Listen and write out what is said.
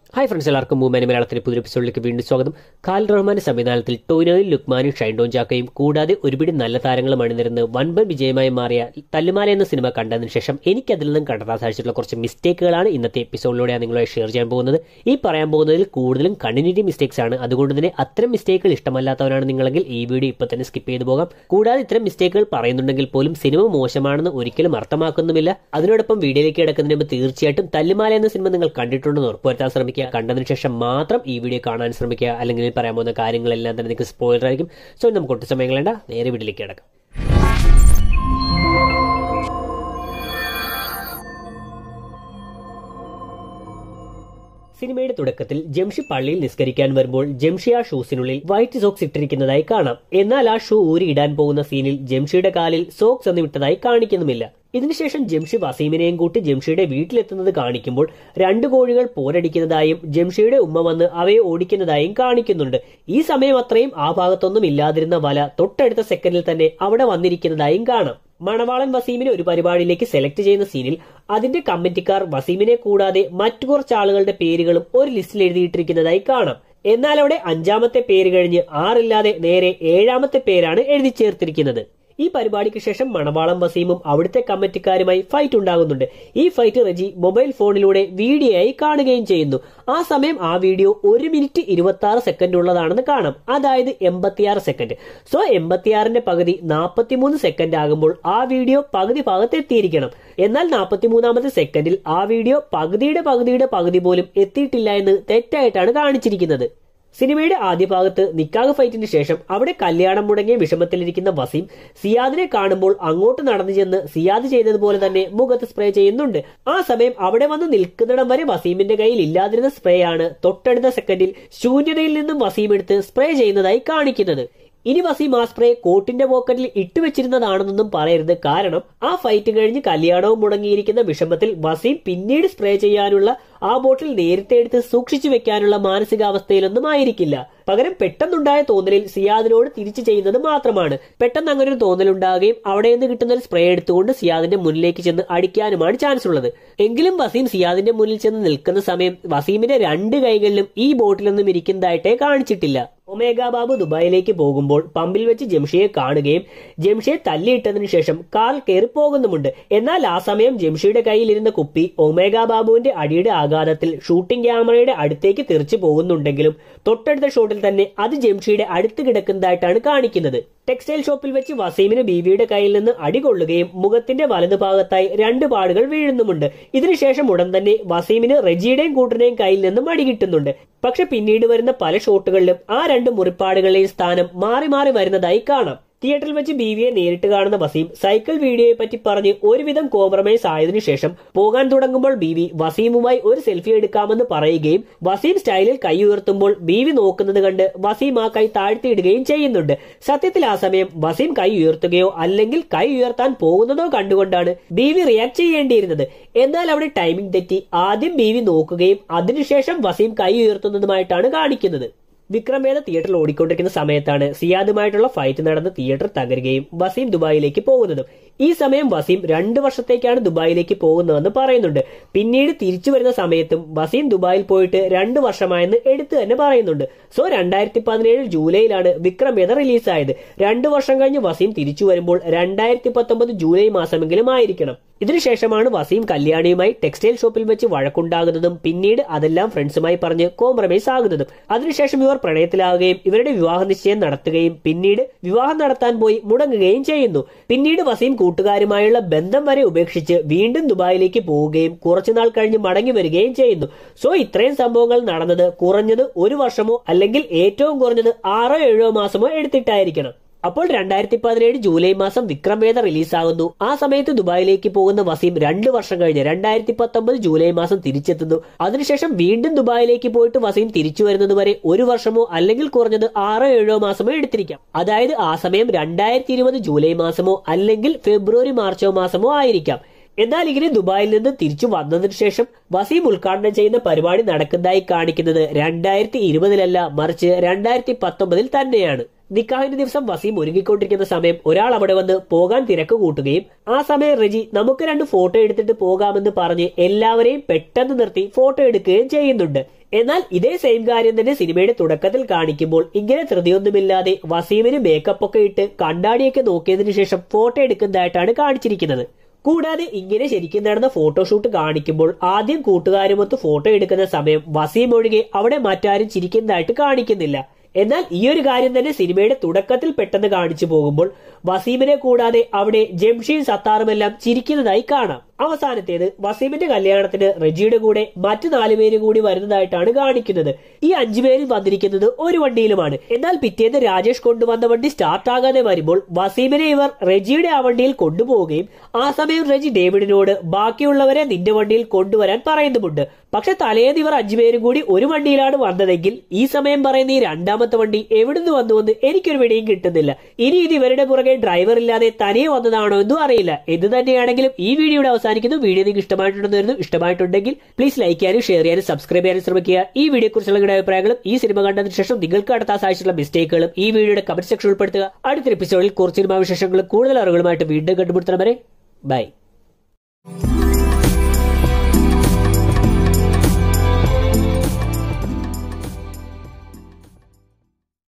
hi friends എല്ലാവർക്കും മൂമാനി മലയാളത്തിന്റെ പുതിയ എപ്പിസോഡിലേക്ക് വീണ്ടും സ്വാഗതം ഖാൽ റഹ്മാന്റെ സംവിധാനത്തിൽ ടോയിനോയും ലുക്മാനും ഷൈൻഡോൻ ജാക്കയും കൂടാതെ ഒരുപിടി നല്ല താരങ്ങളും അണിനിരുന്ന് വൻപൻ വിജയമായി മാറിയ തല്ലുമാല എന്ന സിനിമ കണ്ടതിന് ശേഷം എനിക്ക് അതിൽ നിന്നും കണ്ടെത്താൻ സാധിച്ചിട്ടുള്ള കുറച്ച് മിസ്റ്റേക്കുകളാണ് ഇന്നത്തെ എപ്പിസോഡിലൂടെ ഞാൻ നിങ്ങളുമായി ഷെയർ ചെയ്യാൻ പോകുന്നത് ഈ പറയാൻ പോകുന്നതിൽ കൂടുതലും കണ്ടിന്യൂറ്റി മിസ്റ്റേക്സ് ആണ് അതുകൊണ്ട് തന്നെ അത്തരം മിസ്റ്റേക്കുകൾ ഇഷ്ടമല്ലാത്തവരാണ് നിങ്ങളെങ്കിൽ ഈ വീഡിയോ ഇപ്പോൾ തന്നെ സ്കിപ്പ് ചെയ്തു പോകാം കൂടാതെ ഇത്തരം മിസ്റ്റേക്കുകൾ പറയുന്നുണ്ടെങ്കിൽ പോലും സിനിമ മോശമാണെന്ന് ഒരിക്കലും അർത്ഥമാക്കുന്നുമില്ല അതിനോടൊപ്പം വീഡിയോയിലേക്ക് കിടക്കുന്നതിന് മുമ്പ് തീർച്ചയായിട്ടും തല്ലുമാല എന്ന സിനിമ നിങ്ങൾ കണ്ടിട്ടുണ്ടെന്ന് ഉറപ്പുവരുത്താൻ ശ്രമിക്കുക കണ്ടതിന് ശേഷം മാത്രം ഈ വീഡിയോ കാണാൻ ശ്രമിക്കുക അല്ലെങ്കിൽ ഈ പറയാൻ പോകുന്ന കാര്യങ്ങളെല്ലാം തന്നെ നിങ്ങൾക്ക് സ്പോയിലർ ആയിരിക്കും സോ നമുക്ക് ഒട്ടും സമയം കളയണ്ട നേരെ വീട്ടിലേക്ക് കിടക്കാം സിനിമയുടെ തുടക്കത്തിൽ ജംഷി പള്ളിയിൽ നിസ്കരിക്കാൻ വരുമ്പോൾ ജംഷി ആ ഷൂസിനുള്ളിൽ വൈറ്റ് സോക്സ് ഇട്ടിരിക്കുന്നതായി കാണാം എന്നാൽ ആ ഷൂ ഊരി ഇടാൻ പോകുന്ന സീനിൽ ജംഷിയുടെ കാലിൽ സോക്സ് എന്ന് വിട്ടതായി കാണിക്കുന്നുമില്ല ഇതിനുശേഷം ജംഷി വസീമിനെയും കൂട്ടി ജംഷിയുടെ വീട്ടിലെത്തുന്നത് കാണിക്കുമ്പോൾ രണ്ട് കോഴികൾ പോരടിക്കുന്നതായും ജംഷിയുടെ ഉമ്മ വന്ന് അവയെ ഓടിക്കുന്നതായും കാണിക്കുന്നുണ്ട് ഈ സമയം അത്രയും ആ ഭാഗത്തൊന്നും ഇല്ലാതിരുന്ന വല തൊട്ടടുത്ത സെക്കൻഡിൽ തന്നെ അവിടെ വന്നിരിക്കുന്നതായും കാണാം മണവാളൻ വസീമിനെ ഒരു പരിപാടിയിലേക്ക് സെലക്ട് ചെയ്യുന്ന സീനിൽ അതിന്റെ കമ്മിറ്റിക്കാർ വസീമിനെ കൂടാതെ മറ്റു കുറച്ച് ആളുകളുടെ പേരുകളും ഒരു ലിസ്റ്റിൽ എഴുതിയിട്ടിരിക്കുന്നതായി കാണാം എന്നാൽ അവിടെ അഞ്ചാമത്തെ പേര് കഴിഞ്ഞ് ആറില്ലാതെ നേരെ ഏഴാമത്തെ പേരാണ് എഴുതി ചേർത്തിരിക്കുന്നത് ഈ പരിപാടിക്ക് ശേഷം മണവാളം വസീമും അവിടുത്തെ കമ്മിറ്റിക്കാരുമായി ഫൈറ്റ് ഉണ്ടാകുന്നുണ്ട് ഈ ഫൈറ്റ് റജി മൊബൈൽ ഫോണിലൂടെ വീഡിയോ ആയി കാണുകയും ചെയ്യുന്നു ആ സമയം ആ വീഡിയോ ഒരു മിനിറ്റ് ഇരുപത്തി ആറ് സെക്കൻഡ് ഉള്ളതാണെന്ന് കാണാം അതായത് എൺപത്തിയാറ് സെക്കൻഡ് സോ എൺപത്തിയാറിന്റെ പകുതി നാൽപ്പത്തിമൂന്ന് സെക്കൻഡ് ആകുമ്പോൾ ആ വീഡിയോ പകുതി ഭാഗത്ത് എത്തിയിരിക്കണം എന്നാൽ നാൽപ്പത്തിമൂന്നാമത്തെ സെക്കൻഡിൽ ആ വീഡിയോ പകുതിയുടെ പകുതിയുടെ പകുതി പോലും എത്തിയിട്ടില്ല എന്ന് തെറ്റായിട്ടാണ് കാണിച്ചിരിക്കുന്നത് സിനിമയുടെ ആദ്യ ഭാഗത്ത് നിക്കാഗ് ഫൈറ്റിന് ശേഷം അവിടെ കല്യാണം മുടങ്ങിയ വിഷമത്തിലിരിക്കുന്ന വസീം സിയാദിനെ കാണുമ്പോൾ അങ്ങോട്ട് നടന്നു ചെന്ന് സിയാദ് ചെയ്തതുപോലെ തന്നെ മുഖത്ത് സ്പ്രേ ചെയ്യുന്നുണ്ട് ആ സമയം അവിടെ വന്ന് നിൽക്കുന്നിടം വരെ വസീമിന്റെ കയ്യിൽ ഇല്ലാതിരുന്ന സ്പ്രേ ആണ് തൊട്ടടുത്ത സെക്കൻഡിൽ ശൂന്യതയിൽ നിന്നും വസീം എടുത്ത് സ്പ്രേ ചെയ്യുന്നതായി കാണിക്കുന്നത് ഇനി വസീം ആ സ്പ്രേ കോട്ടിന്റെ പോക്കറ്റിൽ ഇട്ടുവെച്ചിരുന്നതാണെന്നൊന്നും പറയരുത് കാരണം ആ ഫൈറ്റ് കഴിഞ്ഞ് കല്യാണവും മുടങ്ങിയിരിക്കുന്ന വിഷമത്തിൽ വസീം പിന്നീട് സ്പ്രേ ചെയ്യാനുള്ള ആ ബോട്ടിൽ നേരത്തെ എടുത്ത് സൂക്ഷിച്ചു വെക്കാനുള്ള മാനസികാവസ്ഥയിലൊന്നും ആയിരിക്കില്ല പകരം പെട്ടെന്നുണ്ടായ തോന്നലിൽ സിയാദിനോട് തിരിച്ചു ചെയ്യുന്നത് മാത്രമാണ് പെട്ടെന്ന് അങ്ങനെ ഒരു തോന്നലുണ്ടാകുകയും അവിടെ നിന്ന് കിട്ടുന്ന ഒരു സ്പ്രേ എടുത്തുകൊണ്ട് സിയാദിന്റെ മുന്നിലേക്ക് ചെന്ന് അടിക്കാനുമാണ് ചാൻസ് ഉള്ളത് എങ്കിലും വസീം സിയാദിന്റെ മുന്നിൽ ചെന്ന് നിൽക്കുന്ന സമയം വസീമിന്റെ രണ്ട് കൈകളിലും ഈ ബോട്ടിലൊന്നും ഇരിക്കുന്നതായിട്ടേ കാണിച്ചിട്ടില്ല ഒമേഗ ബാബു ദുബായിലേക്ക് പോകുമ്പോൾ പമ്പിൽ വെച്ച് ജംഷിയെ കാണുകയും ജംഷിയെ തല്ലിയിട്ടതിനു ശേഷം കാൽ കയറി പോകുന്നുമുണ്ട് എന്നാൽ ആ സമയം ജംഷിയുടെ കയ്യിലിരുന്ന കുപ്പി ഒമേഗ ബാബുവിന്റെ അടിയുടെ ആഘാതത്തിൽ ഷൂട്ടിംഗ് ക്യാമറയുടെ അടുത്തേക്ക് തെറിച്ചു പോകുന്നുണ്ടെങ്കിലും തൊട്ടടുത്ത ഷോട്ടിൽ തന്നെ അത് ജംഷിയുടെ അടുത്ത് കിടക്കുന്നതായിട്ടാണ് കാണിക്കുന്നത് ടെക്സ്റ്റൈൽ ഷോപ്പിൽ വെച്ച് വസീമിന് ബീവിയുടെ കയ്യിൽ നിന്ന് അടികൊള്ളുകയും മുഖത്തിന്റെ വലതുഭാഗത്തായി രണ്ട് പാടുകൾ വീഴുന്നുമുണ്ട് ഇതിനുശേഷം ഉടൻ തന്നെ വസീമിന് റെജിയുടെയും കൂട്ടരുടെയും കയ്യിൽ നിന്നും അടി കിട്ടുന്നുണ്ട് പക്ഷെ പിന്നീട് വരുന്ന പല ഷോട്ടുകളിലും ആ രണ്ട് മുറിപ്പാടുകളുടെയും സ്ഥാനം മാറി മാറി വരുന്നതായി കാണാം തിയേറ്ററിൽ വെച്ച് ബീവിയെ നേരിട്ട് കാണുന്ന വസീം സൈക്കിൾ വീഡിയോയെ പറ്റി പറഞ്ഞ് ഒരുവിധം കോംപ്രമൈസ് ആയതിനു ശേഷം പോകാൻ തുടങ്ങുമ്പോൾ ബീവി വസീമുമായി ഒരു സെൽഫി എടുക്കാമെന്ന് പറയുകയും വസീം സ്റ്റൈലിൽ കൈ ഉയർത്തുമ്പോൾ ബീവി നോക്കുന്നത് കണ്ട് വസീം ആ കൈ താഴ്ത്തിയിടുകയും ചെയ്യുന്നുണ്ട് സത്യത്തിൽ ആ സമയം വസീം കൈ ഉയർത്തുകയോ അല്ലെങ്കിൽ കൈ ഉയർത്താൻ പോകുന്നതോ കണ്ടുകൊണ്ടാണ് ബീവി റിയാക്ട് ചെയ്യേണ്ടിയിരുന്നത് എന്നാൽ അവിടെ ടൈമിംഗ് തെറ്റി ആദ്യം ബീവി നോക്കുകയും അതിനുശേഷം വസീം കൈ ഉയർത്തുന്നതുമായിട്ടാണ് കാണിക്കുന്നത് വിക്രമേധ തിയേറ്ററിൽ ഓടിക്കൊണ്ടിരിക്കുന്ന സമയത്താണ് സിയാദുമായിട്ടുള്ള ഫൈറ്റ് നടന്ന് തിയേറ്റർ തകരുകയും വസീം ദുബായിലേക്ക് പോകുന്നതും ഈ സമയം വസീം രണ്ടു വർഷത്തേക്കാണ് ദുബായിലേക്ക് പോകുന്നതെന്ന് പറയുന്നുണ്ട് പിന്നീട് തിരിച്ചു വരുന്ന സമയത്തും വസീം ദുബായിൽ പോയിട്ട് രണ്ടു വർഷമായെന്ന് എടുത്തു തന്നെ പറയുന്നുണ്ട് സോ രണ്ടായിരത്തി പതിനേഴ് ജൂലൈയിലാണ് വിക്രമേധ റിലീസായത് രണ്ടു വർഷം കഴിഞ്ഞ് വസീം തിരിച്ചു വരുമ്പോൾ രണ്ടായിരത്തി പത്തൊമ്പത് ജൂലൈ മാസമെങ്കിലും ആയിരിക്കണം ഇതിനുശേഷമാണ് വസീം കല്യാണിയുമായി ടെക്സ്റ്റൈൽ ഷോപ്പിൽ വെച്ച് വഴക്കുണ്ടാകുന്നതും പിന്നീട് അതെല്ലാം ഫ്രണ്ട്സുമായി പറഞ്ഞ് കോംപ്രമൈസ് ആകുന്നതും അതിനുശേഷം ഇവർ പ്രണയത്തിലാവുകയും ഇവരുടെ വിവാഹ നിശ്ചയം നടത്തുകയും പിന്നീട് വിവാഹം നടത്താൻ പോയി മുടങ്ങുകയും ചെയ്യുന്നു പിന്നീട് വസീം കൂട്ടുകാരുമായുള്ള ബന്ധം വരെ ഉപേക്ഷിച്ച് വീണ്ടും ദുബായിലേക്ക് പോവുകയും കുറച്ചുനാൾ കഴിഞ്ഞ് മടങ്ങി വരികയും ചെയ്യുന്നു സോ ഇത്രയും സംഭവങ്ങൾ നടന്നത് കുറഞ്ഞത് ഒരു വർഷമോ അല്ലെങ്കിൽ ഏറ്റവും കുറഞ്ഞത് ആറോ ഏഴോ മാസമോ എടുത്തിട്ടായിരിക്കണം അപ്പോൾ രണ്ടായിരത്തി പതിനേഴ് ജൂലൈ മാസം വിക്രമേധ റിലീസാകുന്നു ആ സമയത്ത് ദുബായിലേക്ക് പോകുന്ന വസീം രണ്ടു വർഷം കഴിഞ്ഞ് രണ്ടായിരത്തി പത്തൊമ്പത് ജൂലൈ മാസം തിരിച്ചെത്തുന്നു അതിനുശേഷം വീണ്ടും ദുബായിലേക്ക് പോയിട്ട് വസീം തിരിച്ചു വരുന്നത് വരെ ഒരു വർഷമോ അല്ലെങ്കിൽ കുറഞ്ഞത് ആറോ ഏഴോ മാസമോ എടുത്തിരിക്കാം അതായത് ആ സമയം രണ്ടായിരത്തി ഇരുപത് ജൂലൈ മാസമോ അല്ലെങ്കിൽ ഫെബ്രുവരി മാർച്ചോ മാസമോ ആയിരിക്കാം എന്നാൽ ഇങ്ങനെ ദുബായിൽ നിന്ന് തിരിച്ചു വന്നതിനു ശേഷം വസീം ഉദ്ഘാടനം ചെയ്യുന്ന പരിപാടി നടക്കുന്നതായി കാണിക്കുന്നത് രണ്ടായിരത്തി ഇരുപതിലല്ല മറിച്ച് രണ്ടായിരത്തി പത്തൊമ്പതിൽ തന്നെയാണ് നിക്കാഹിന്റെ ദിവസം വസീം ഒരുങ്ങിക്കൊണ്ടിരിക്കുന്ന സമയം ഒരാൾ അവിടെ വന്ന് പോകാൻ തിരക്ക് കൂട്ടുകയും ആ സമയം റെജി നമുക്ക് രണ്ട് ഫോട്ടോ എടുത്തിട്ട് പോകാമെന്ന് പറഞ്ഞ് എല്ലാവരെയും പെട്ടെന്ന് നിർത്തി ഫോട്ടോ എടുക്കുകയും ചെയ്യുന്നുണ്ട് എന്നാൽ ഇതേ സെയിം കാര്യം തന്നെ സിനിമയുടെ തുടക്കത്തിൽ കാണിക്കുമ്പോൾ ഇങ്ങനെ ധൃതിയൊന്നുമില്ലാതെ വസീമിന് മേക്കപ്പ് ഒക്കെ ഇട്ട് കണ്ണാടിയൊക്കെ നോക്കിയതിനു ശേഷം ഫോട്ടോ എടുക്കുന്നതായിട്ടാണ് കാണിച്ചിരിക്കുന്നത് കൂടാതെ ഇങ്ങനെ ശരിക്കും നടന്ന ഫോട്ടോഷൂട്ട് കാണിക്കുമ്പോൾ ആദ്യം കൂട്ടുകാരുമൊത്ത് ഫോട്ടോ എടുക്കുന്ന സമയം വസീം ഒഴികെ അവിടെ മറ്റാരും ചിരിക്കുന്നതായിട്ട് കാണിക്കുന്നില്ല എന്നാൽ ഈ ഒരു കാര്യം തന്നെ സിനിമയുടെ തുടക്കത്തിൽ പെട്ടെന്ന് കാണിച്ചു പോകുമ്പോൾ വസീമിനെ കൂടാതെ അവിടെ ജംഷീൻ സത്താറുമെല്ലാം ചിരിക്കുന്നതായി കാണാം അവസാനത്തേത് വസീമിന്റെ കല്യാണത്തിന് റെജിയുടെ കൂടെ മറ്റു നാലുപേര് കൂടി വരുന്നതായിട്ടാണ് കാണിക്കുന്നത് ഈ അഞ്ചുപേരും വന്നിരിക്കുന്നത് ഒരു വണ്ടിയിലുമാണ് എന്നാൽ പിറ്റേന്ന് രാജേഷ് കൊണ്ടുവന്ന വണ്ടി സ്റ്റാർട്ട് ആകാതെ വരുമ്പോൾ വസീമിനെ ഇവർ റെജിയുടെ ആ വണ്ടിയിൽ കൊണ്ടുപോവുകയും ആ സമയം റെജി ഡേവിഡിനോട് ബാക്കിയുള്ളവരെ നിന്റെ വണ്ടിയിൽ കൊണ്ടുവരാൻ പറയുന്നുമുണ്ട് പക്ഷെ തലേന്ന് ഇവർ അഞ്ചുപേരും കൂടി ഒരു വണ്ടിയിലാണ് വന്നതെങ്കിൽ ഈ സമയം പറയുന്ന ഈ രണ്ടാമത്തെ വണ്ടി എവിടുന്ന് വന്നുവെന്ന് എനിക്കൊരു പിടിയും കിട്ടുന്നില്ല ഇനി ഇത് ഇവരുടെ പുറകെ ഡ്രൈവർ ഇല്ലാതെ തനിയെ വന്നതാണോ എന്നും അറിയില്ല എന്ത് തന്നെയാണെങ്കിലും ഈ വീഡിയോയുടെ അവസാനിക്കുന്നു വീഡിയോ നിങ്ങൾക്ക് ഇഷ്ടമായിട്ടുണ്ടെന്ന് വരുന്നു ഇഷ്ടമായിട്ടുണ്ടെങ്കിൽ പ്ലീസ് ലൈക്ക് ചെയ്യാനും ഷെയർ ചെയ്യാനും സബ്സ്ക്രൈബ് ചെയ്യാനും ശ്രമിക്കുക ഈ വീഡിയോ കുറിച്ചുള്ള നിങ്ങളുടെ അഭിപ്രായങ്ങളും ഈ സിനിമ കണ്ടതിന് ശേഷം നിങ്ങൾക്ക് അടുത്ത സാധിച്ചിട്ടുള്ള മിസ്റ്റേക്കുകളും ഈ വീഡിയോയുടെ കമന്റ് സെക്ഷൻ ഉൾപ്പെടുത്തുക അടുത്ത എപ്പിസോഡിൽ കുറച്ച് സിനിമാ വിശേഷങ്ങളും കൂടുതൽ അറിവുകളുമായിട്ട് വീണ്ടും കണ്ടുപിടുത്തണം വരെ ബൈ